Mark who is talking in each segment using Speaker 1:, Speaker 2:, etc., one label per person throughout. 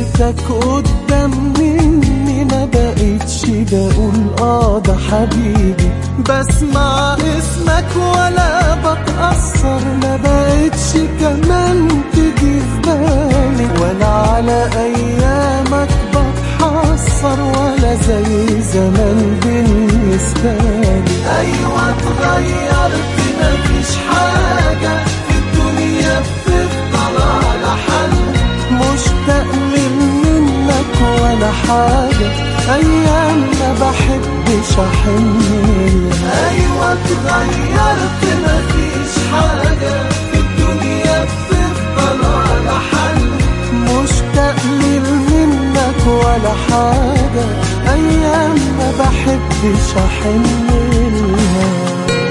Speaker 1: لقيتك قدام مني ما بقتش بقول اه ده حبيبي بسمع اسمك ولا بتأثر ما بقتش كمان تيجي في بالي ولا على ايامك بتحسر ولا زي زمان بالنسبة لي ايوه اتغيرت مفيش حاجة في الدنيا بتفضل على حل مشتاق من منك ولا حاجة أيام ما بحبش أحن لها. أيوة اتغيرت مفيش حاجة في الدنيا بتفضل على حل مشتاق من منك ولا حاجة أيام ما بحبش أحن لها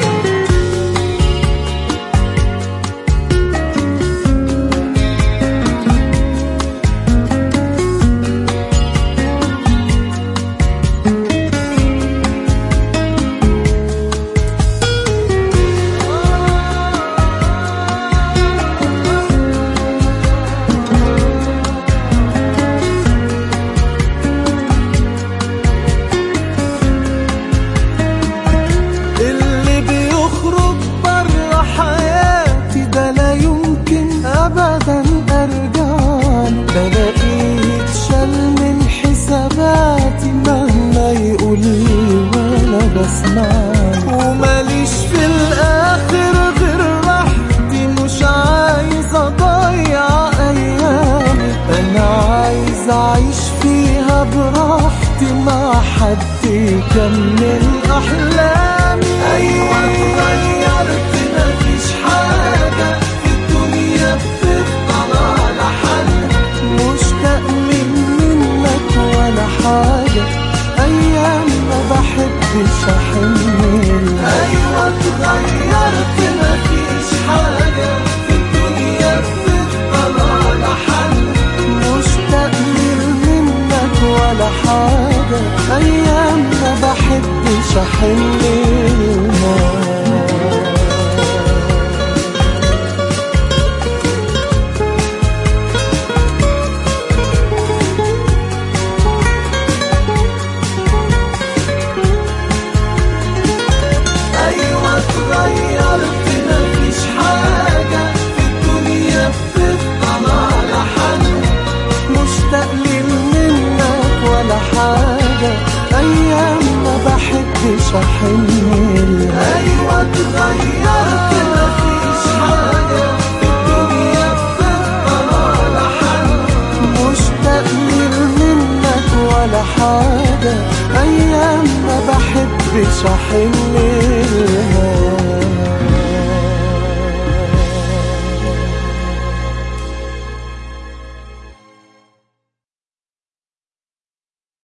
Speaker 1: اللي بيخرج بره حياتي ده لا يمكن ابدا ارجع له بلاقيه اتشال من حساباتي مهما يقول لي ولا بسمع وماليش في الاخر غير راحتي مش عايز اضيع ايامي انا عايز اعيش فيها براحتي مع حد يكمل احلامي ايوه اتغيرت مفيش حاجه في الدنيا بتفضل على حل مشتاق من منك ولا حاجه ايام ما بحبش احن لها. ايوه اتغيرت مفيش حاجه في الدنيا بتفضل على حل مشتاق من منك ولا حاجة أيام ما بحبش أحن لها. أيوة اتغيرت مفيش حاجة في الدنيا بتفضل على حل مشتاق لي منك ولا حاجة أيام ما بحبش أحن لها. أيوة اتغيرت مفيش حاجة في الدنيا بتفضل على حل مشتاق لي منك ولا حاجة أيام ما بحبش أحن لها